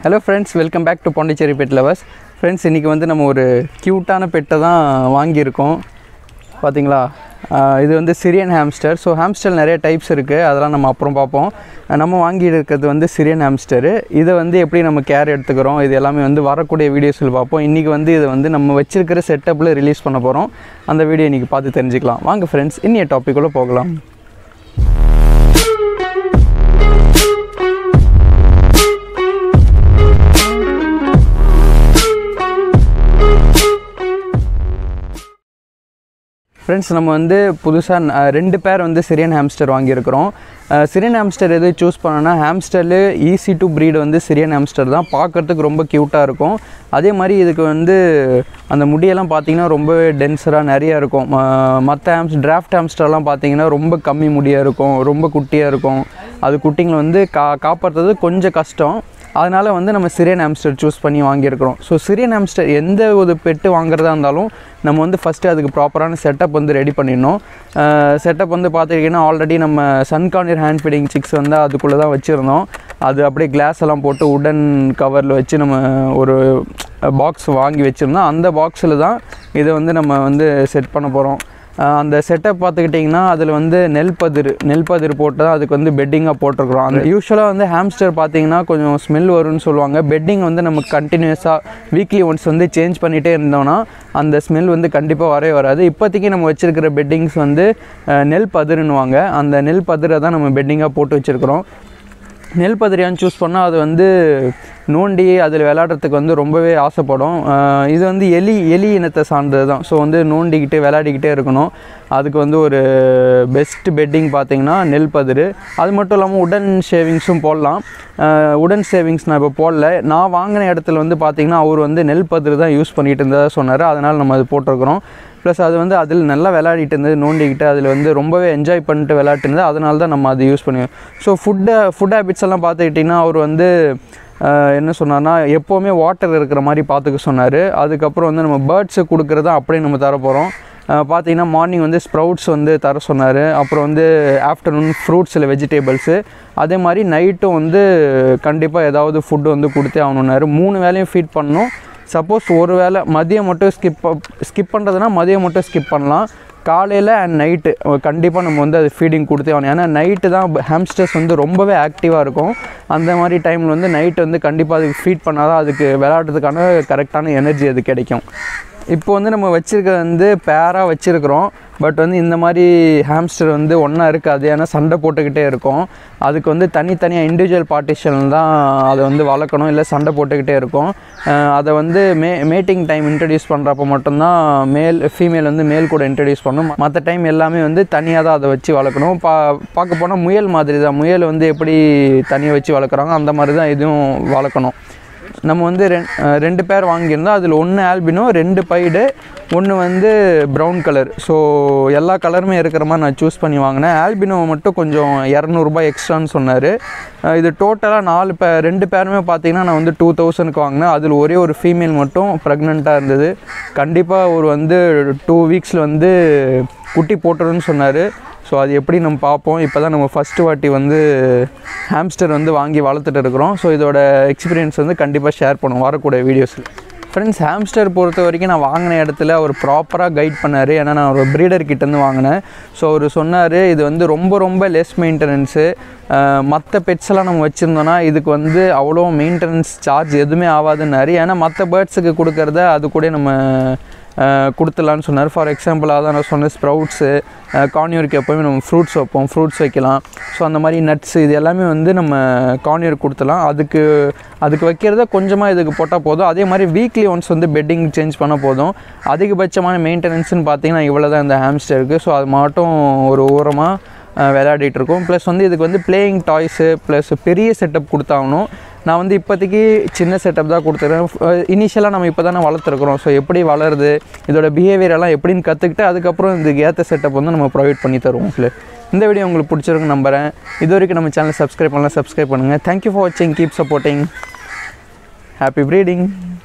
hello friends welcome back to Pondicherry pet lovers friends இன்றைக்கி வந்து நம்ம ஒரு க்யூட்டான பெட்டை தான் வாங்கியிருக்கோம் பார்த்தீங்களா ஆஹ் இது வந்து சிரியன் ஹாம்ஸ்டர் ஸோ ஹாம்ஸ்டர் நிறைய டைப்ஸ் இருக்குது அதெல்லாம் நம்ம அப்புறம் பார்ப்போம் ஆஹ் நம்ம வாங்கி இருக்கிறது வந்து சிரியன் ஹாம்ஸ்டரு இதை வந்து எப்படி நம்ம கேர் எடுத்துக்கிறோம் இது எல்லாமே வந்து வரக்கூடிய வீடியோஸில் பார்ப்போம் இன்றைக்கி வந்து இதை வந்து நம்ம வச்சிருக்கிற செட்டப்பில் ரிலீஸ் பண்ண போகிறோம் அந்த வீடியோ இன்றைக்கி பார்த்து தெரிஞ்சுக்கலாம் வாங்க ஃப்ரெண்ட்ஸ் இன்னிய டாப்பிக்குள்ளே போகலாம் ஃப்ரெண்ட்ஸ் நம்ம வந்து புதுசாக ரெண்டு பேர் வந்து சிரியன் ஹாம்ஸ்டர் வாங்கியிருக்கிறோம் அஹ் சிரியன் ஹாம்ஸ்டர் எது சூஸ் பண்ணோன்னா ஹாம்ஸ்டர்ல ஈஸி டு ப்ரீட் வந்து சிரியன் ஹாம்ஸ்டர் தான் பார்க்கறதுக்கு ரொம்ப க்யூட்டாக இருக்கும் அதே மாதிரி இதுக்கு வந்து அந்த முடியெல்லாம் பார்த்தீங்கன்னா ரொம்ப டென்சராக நிறைய இருக்கும் மற்ற ஹாம்ஸ் டிராஃப்ட் ஹாம்ஸ்டர்லாம் பார்த்தீங்கன்னா ரொம்ப கம்மி முடியாக இருக்கும் ரொம்ப குட்டியாக இருக்கும் அது குட்டிங்களை வந்து கா காப்பாற்றுறது கொஞ்சம் கஷ்டம் அதனால் வந்து நம்ம சிரியன் ஹாம்ஸ்டர் சூஸ் பண்ணி வாங்கியிருக்கிறோம் ஸோ சிரியன் ஹாம்ஸ்டர் எந்த ஒரு பெட்டு வாங்குறதா இருந்தாலும் நம்ம வந்து ஃபஸ்ட்டு அதுக்கு ப்ராப்பரான செட்டப் வந்து ரெடி பண்ணிடணும் செட்டப் வந்து பார்த்துக்கிட்டிங்கன்னா ஆல்ரெடி நம்ம சன்கார்னியர் ஹேண்ட் ஃபீடிங் சிக்ஸ் வந்து அதுக்குள்ளே தான் வச்சுருந்தோம் அது அப்படியே கிளாஸ் எல்லாம் போட்டு உடன் கவரில் வச்சு நம்ம ஒரு பாக்ஸ் வாங்கி வச்சுருந்தோம் அந்த பாக்ஸில் தான் இதை வந்து நம்ம வந்து செட் பண்ண போகிறோம் ஆஹ் அந்த செட்டப் பார்த்துக்கிட்டிங்கன்னா அதில் வந்து நெல் பதிர் நெல் பதிர் போட்டு தான் அதுக்கு வந்து பெட்டிங்காக போட்டிருக்கிறோம் அந்த யூஸ்வலாக வந்து ஹாம்ஸ்டர் பார்த்தீங்கன்னா கொஞ்சம் ஸ்மெல் வரும்னு சொல்லுவாங்க பெட்டிங் வந்து நம்ம கண்டினியூஸாக வீக்லி ஒன்ஸ் வந்து சேஞ்ச் பண்ணிகிட்டே இருந்தோம்னா அந்த ஸ்மெல் வந்து கண்டிப்பாக வரவே வராது இப்போதைக்கு நம்ம வச்சுருக்கிற பெட்டிங்ஸ் வந்து ஆஹ் நெல் பதிருன்னுவாங்க அந்த நெல் பதிரை தான் நம்ம பெட்டிங்காக போட்டு வச்சுருக்கிறோம் நெல் பதிரியான்னு சூஸ் பண்ணால் அது வந்து நோண்டி அதில் விளையாடுறதுக்கு வந்து ரொம்பவே ஆசைப்படும் ஆஹ் இது வந்து எலி எலி இனத்தை சார்ந்தது தான் ஸோ வந்து நோண்டிக்கிட்டு விளையாடிக்கிட்டே இருக்கணும் அதுக்கு வந்து ஒரு பெஸ்ட் பெட்டிங் பார்த்தீங்கன்னா நெல் பதிரு அது மட்டும் இல்லாமல் உடன் ஷேவிங்ஸும் போடலாம் ஆஹ் உடன் ஷேவிங்ஸ் நான் இப்போ போடல நான் வாங்கின இடத்துல வந்து பார்த்தீங்கன்னா அவர் வந்து நெல் பதிரு தான் யூஸ் பண்ணிகிட்டு இருந்ததா சொன்னார் அதனால் நம்ம அது போட்டிருக்கிறோம் ப்ளஸ் அது வந்து அதில் நல்லா விளையாடிட்டு இருந்தது நோண்டிக்கிட்டு அதில் வந்து ரொம்பவே என்ஜாய் பண்ணிட்டு விளையாட்டு இருந்தது அதனால தான் நம்ம அதை யூஸ் பண்ணுவோம் ஸோ ஃபுட்டு ஃபுட் ஹேபிட்ஸ் எல்லாம் பார்த்துக்கிட்டிங்கன்னா அவர் வந்து ஆஹ், என்ன சொன்னார்னா எப்போவுமே வாட்டர் இருக்கிற மாதிரி பார்த்துக்க சொன்னார் அதுக்கப்புறம் வந்து நம்ம பேர்ட்ஸு கொடுக்குறத அப்படியே நம்ம தர போகிறோம் பார்த்தீங்கன்னா மார்னிங் வந்து ஸ்ப்ரவுட்ஸ் வந்து தர சொன்னார் அப்புறம் வந்து ஆஃப்டர்நூன் ஃப்ரூட்ஸ் இல்லை வெஜிடபிள்ஸு அதே மாதிரி நைட்டும் வந்து கண்டிப்பாக ஏதாவது ஃபுட்டு வந்து கொடுத்தே ஆகணுன்னாரு மூணு வேலையும் ஃபீட் பண்ணணும் சப்போஸ் ஒரு வேளை மதியம் மட்டும் ஸ்கிப் ஸ்கிப் பண்ணுறதுனா மதியம் மட்டும் ஸ்கிப் பண்ணலாம் காலையில் அண்ட் நைட்டு கண்டிப்பாக நம்ம வந்து அது ஃபீடிங் கொடுத்தே ஆகணும் ஏன்னா நைட்டு தான் ஹாம்ஸ்டர்ஸ் வந்து ரொம்பவே ஆக்டிவாக இருக்கும் அந்த மாதிரி டைமில் வந்து நைட்டு வந்து கண்டிப்பாக அதுக்கு ஃபீட் பண்ணால் தான் அதுக்கு விளையாடுறதுக்கான கரெக்டான எனர்ஜி அது கிடைக்கும் இப்போ வந்து நம்ம வச்சுருக்கிறது வந்து பேராக வச்சுருக்கிறோம் பட் வந்து இந்த மாதிரி ஹாம்ஸ்டர் வந்து ஒன்றா இருக்காது ஏன்னா சண்டை போட்டுக்கிட்டே இருக்கும் அதுக்கு வந்து தனித்தனியாக இண்டிவிஜுவல் பார்ட்டிஷன் தான் அதை வந்து வளர்க்கணும் இல்லை சண்டை போட்டுக்கிட்டே இருக்கும் அஹ் அதை வந்து மே மேட்டிங் டைம் இன்ட்ரடியூஸ் பண்ணுறப்ப மட்டும்தான் மேல் ஃபீமேல் வந்து மேல் கூட இன்ட்ரடியூஸ் பண்ணணும் மற்ற டைம் எல்லாமே வந்து தனியாக தான் அதை வச்சு வளர்க்கணும் பா பார்க்க போனால் முயல் மாதிரி தான் முயல் வந்து எப்படி தனியாக வச்சு வளர்க்குறாங்க அந்த மாதிரி தான் இதுவும் வளர்க்கணும் நம்ம வந்து ரெண் அஹ் ரெண்டு பேர் வாங்கியிருந்தோம் அதில் ஒன்று ஆல்பினோ ரெண்டு பைடு ஒன்று வந்து ப்ரௌன் கலர் ஸோ எல்லா கலருமே இருக்கிற மாதிரி நான் சூஸ் பண்ணி வாங்கினேன் ஆல்பினோ மட்டும் கொஞ்சம் இரநூறுபா எக்ஸ்ட்ரான்னு சொன்னார் இது டோட்டலாக நாலு பே ரெண்டு பேருமே பார்த்தீங்கன்னா நான் வந்து டூ தௌசண்ட்க்கு வாங்கினேன் அதில் ஒரே ஒரு ஃபீமேல் மட்டும் ப்ரெக்னெண்ட்டாக இருந்தது கண்டிப்பாக ஒரு வந்து டூ வீக்ஸில் வந்து குட்டி போட்டுருன்னு சொன்னார் ஸோ அது எப்படி நம்ம பார்ப்போம் இப்போ தான் நம்ம ஃபஸ்ட்டு வாட்டி வந்து ஹாம்ஸ்டர் வந்து வாங்கி வளர்த்துட்டு இருக்கிறோம் ஸோ இதோட எக்ஸ்பீரியன்ஸ் வந்து கண்டிப்பாக ஷேர் பண்ணுவோம் வரக்கூடிய வீடியோஸில் ஃப்ரெண்ட்ஸ் ஹாம்ஸ்டர் பொறுத்த வரைக்கும் நான் வாங்கின இடத்துல அவர் ப்ராப்பராக கைட் பண்ணார் ஏன்னா நான் ஒரு ப்ரீடர் கிட்டேருந்து வாங்கினேன் ஸோ அவர் சொன்னார் இது வந்து ரொம்ப ரொம்ப லெஸ் மெயின்டெனன்ஸு மற்ற பெட்ஸ் எல்லாம் நம்ம வச்சுருந்தோன்னா இதுக்கு வந்து அவ்வளோ மெயின்டெனன்ஸ் சார்ஜ் எதுவுமே ஆகாதுன்னாரு ஏன்னா மற்ற பேர்ட்ஸுக்கு கொடுக்கறத அது கூட நம்ம அஹ், கொடுத்துடலான்னு சொன்னார் ஃபார் எக்ஸாம்பிள் அதான் நான் சொன்ன ஸ்ப்ரவுட்ஸு கார்னியருக்கு எப்போவுமே நம்ம ஃப்ரூட்ஸ் வைப்போம் ஃப்ரூட்ஸ் வைக்கலாம் ஸோ அந்த மாதிரி நட்ஸ் இது எல்லாமே வந்து நம்ம கார்னியருக்கு கொடுத்துலாம் அதுக்கு அதுக்கு வைக்கிறத கொஞ்சமாக இதுக்கு போட்டால் போதும் அதே மாதிரி வீக்லி ஒன்ஸ் வந்து பெட்டிங் சேஞ்ச் பண்ண போதும் அதிகபட்சமான மெயின்டெனன்ஸ்னு பார்த்தீங்கன்னா இவ்வளோ தான் இந்த ஹாம்ஸ்டருக்கு ஸோ அது மட்டும் ஒரு ஓரமாக விளையாடிட்டு இருக்கோம் ப்ளஸ் வந்து இதுக்கு வந்து பிளேயிங் டாய்ஸு ப்ளஸ் பெரிய செட்டப் கொடுத்தாகணும் நான் வந்து இப்போதைக்கு சின்ன செட்டப் தான் கொடுத்துருக்கேன் இனிஷியலாக நம்ம இப்போ தானே வளர்த்துருக்குறோம் ஸோ எப்படி வளருது இதோட பிஹேவியர் எல்லாம் எப்படின்னு கற்றுக்கிட்டு அதுக்கப்புறம் இதுக்கு ஏற்ற செட்டப் வந்து நம்ம ப்ரொவைட் பண்ணி தருவோம் உங்களுக்கு இந்த வீடியோ உங்களுக்கு பிடிச்சிருக்குன்னு நம்புறேன் இது வரைக்கும் நம்ம சேனல் சப்ஸ்கிரைப் பண்ணலாம் சப்ஸ்கிரைப் பண்ணுங்கள் தேங்க்யூ ஃபார் வாட்சிங் கீப் சப்போர்ட்டிங் ஹாப்பி ப்ரீடிங்